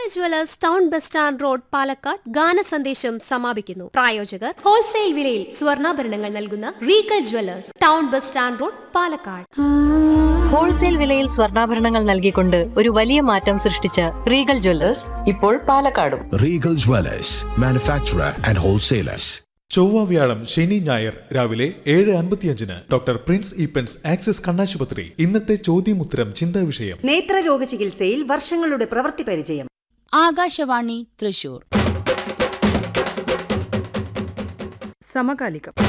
Jewellers town bus stand road Palakkad ഗാന സന്ദേശം സമാപിക്കുന്നു പ്രായോജകർ ഹോൾസെയിൽ വിലയിൽ സ്വർണ്ണാഭരണങ്ങൾ നൽകുന്ന regal jewellers town bus stand road Palakkad wholesale വിലയിൽ സ്വർണ്ണാഭരണങ്ങൾ നൽകിക്കൊണ്ട് ഒരു വലിയ മാറ്റം സൃഷ്ടിച്ച റീഗൽ ജ്വല്ലേഴ്സ് ഇപ്പോൾ പാലക്കാടും Regal Dwellers, manufacturer and wholesalers. ചൊവ്വ വ്യാഴം ശനി ഞായർ രാവിലെ ഏഴ് അൻപത്തിയഞ്ചിന് ഡോക്ടർ പ്രിൻസ് ഈപ്പൻസ് ആക്സിസ് കണ്ണാശുപത്രി ഇന്നത്തെ ചോദ്യമുത്തരം ചിന്താ വിഷയം നേത്രരോഗ ചികിത്സയിൽ വർഷങ്ങളുടെ പ്രവൃത്തി പരിചയം ആകാശവാണി തൃശൂർ സമകാലികം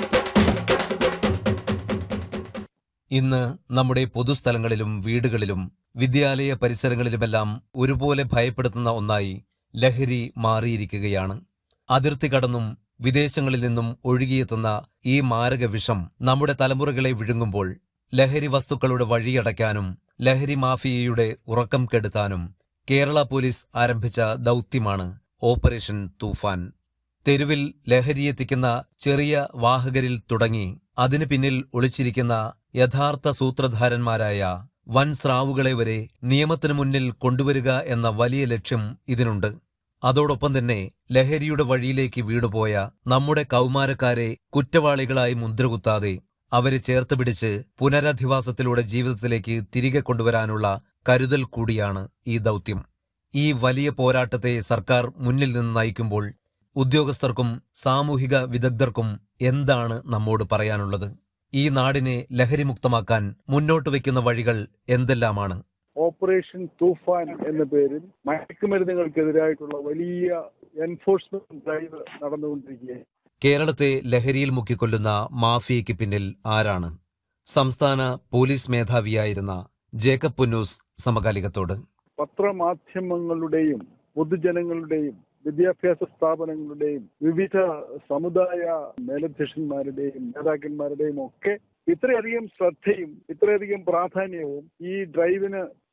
ഇന്ന് നമ്മുടെ പൊതുസ്ഥലങ്ങളിലും വീടുകളിലും വിദ്യാലയ പരിസരങ്ങളിലുമെല്ലാം ഒരുപോലെ ഭയപ്പെടുത്തുന്ന ഒന്നായി ലഹരി മാറിയിരിക്കുകയാണ് അതിർത്തി കടന്നും വിദേശങ്ങളിൽ നിന്നും ഒഴുകിയെത്തുന്ന ഈ മാരക വിഷം നമ്മുടെ തലമുറകളെ വിഴുങ്ങുമ്പോൾ ലഹരി വസ്തുക്കളുടെ വഴിയടയ്ക്കാനും ലഹരി മാഫിയയുടെ ഉറക്കം കെടുത്താനും കേരള പോലീസ് ആരംഭിച്ച ദൗത്യമാണ് ഓപ്പറേഷൻ തൂഫാൻ തെരുവിൽ ലഹരിയെത്തിക്കുന്ന ചെറിയ വാഹകരിൽ തുടങ്ങി അതിനു പിന്നിൽ ഒളിച്ചിരിക്കുന്ന യഥാർത്ഥ സൂത്രധാരന്മാരായ വൻ സ്രാവുകളെ വരെ നിയമത്തിനു മുന്നിൽ കൊണ്ടുവരിക എന്ന വലിയ ലക്ഷ്യം ഇതിനുണ്ട് അതോടൊപ്പം തന്നെ ലഹരിയുടെ വഴിയിലേക്ക് വീണുപോയ നമ്മുടെ കൗമാരക്കാരെ കുറ്റവാളികളായി മുദ്രകുത്താതെ അവരെ ചേർത്ത് പിടിച്ച് പുനരധിവാസത്തിലൂടെ ജീവിതത്തിലേക്ക് തിരികെ കൊണ്ടുവരാനുള്ള കരുതൽ കൂടിയാണ് ഈ ദൗത്യം ഈ വലിയ പോരാട്ടത്തെ സർക്കാർ മുന്നിൽ നിന്ന് നയിക്കുമ്പോൾ ഉദ്യോഗസ്ഥർക്കും സാമൂഹിക വിദഗ്ധർക്കും എന്താണ് നമ്മോട് പറയാനുള്ളത് ഈ നാടിനെ ലഹരിമുക്തമാക്കാൻ മുന്നോട്ട് വയ്ക്കുന്ന വഴികൾ എന്തെല്ലാമാണ് ഓപ്പറേഷൻ തൂഫാൻ എന്ന പേരിൽ മയക്കുമരുന്നുകൾക്കെതിരായിട്ടുള്ള വലിയ എൻഫോഴ്സ്മെന്റ് ഡ്രൈവ് നടന്നുകൊണ്ടിരിക്കുകയാണ് കേരളത്തെ ലഹരിയിൽ മുക്കിക്കൊല്ലുന്ന മാഫിയയ്ക്ക് പിന്നിൽ ആരാണ് സംസ്ഥാന പോലീസ് മേധാവിയായിരുന്ന ജേക്കബ് പുന്നൂസ് സമകാലികത്തോട് പത്രമാധ്യമങ്ങളുടെയും പൊതുജനങ്ങളുടെയും വിദ്യാഭ്യാസ സ്ഥാപനങ്ങളുടെയും വിവിധ സമുദായ മേലധ്യക്ഷന്മാരുടെയും നേതാക്കന്മാരുടെയും ഒക്കെ ഇത്രയധികം ശ്രദ്ധയും ഇത്രയധികം പ്രാധാന്യവും ഈ ഡ്രൈവിന്